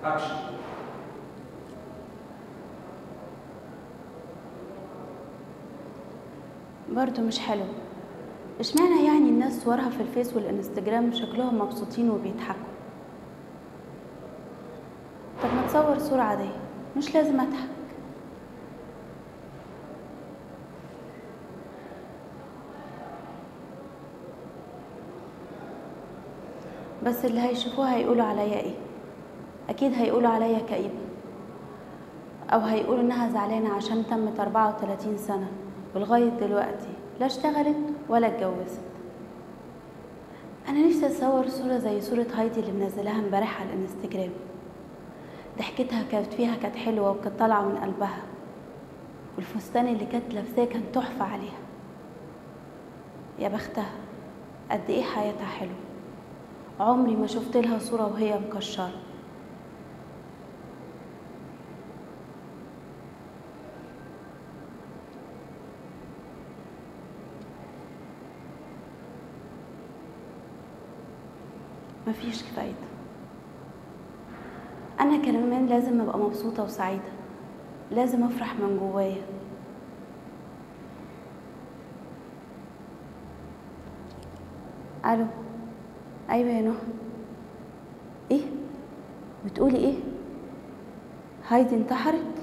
اكشن برضه مش حلو اشمعنى يعني الناس صورها في الفيس والانستجرام شكلهم مبسوطين وبيضحكوا طب ما تصور صورة عادية مش لازم اضحك بس اللي هيشوفوها هيقولوا عليا ايه اكيد هيقولوا عليا كئيبة او هيقولوا انها زعلانة عشان تمت 34 سنة ولغاية دلوقتي لا اشتغلت ولا اتجوزت انا نفسي اتصور صورة زي صورة هايدي اللي منزلاها امبارح على الانستجرام ضحكتها كانت فيها كانت حلوة وكانت طالعة من قلبها والفستان اللي كانت لابساه كان تحفة عليها يا بختها قد ايه حياتها حلوة عمري ما شفت لها صورة وهي مكشرة مفيش فايدة أنا كمان لازم أبقى مبسوطة وسعيدة لازم أفرح من جوايا ألو أيوة يا نهى إيه بتقولي إيه هايدي انتحرت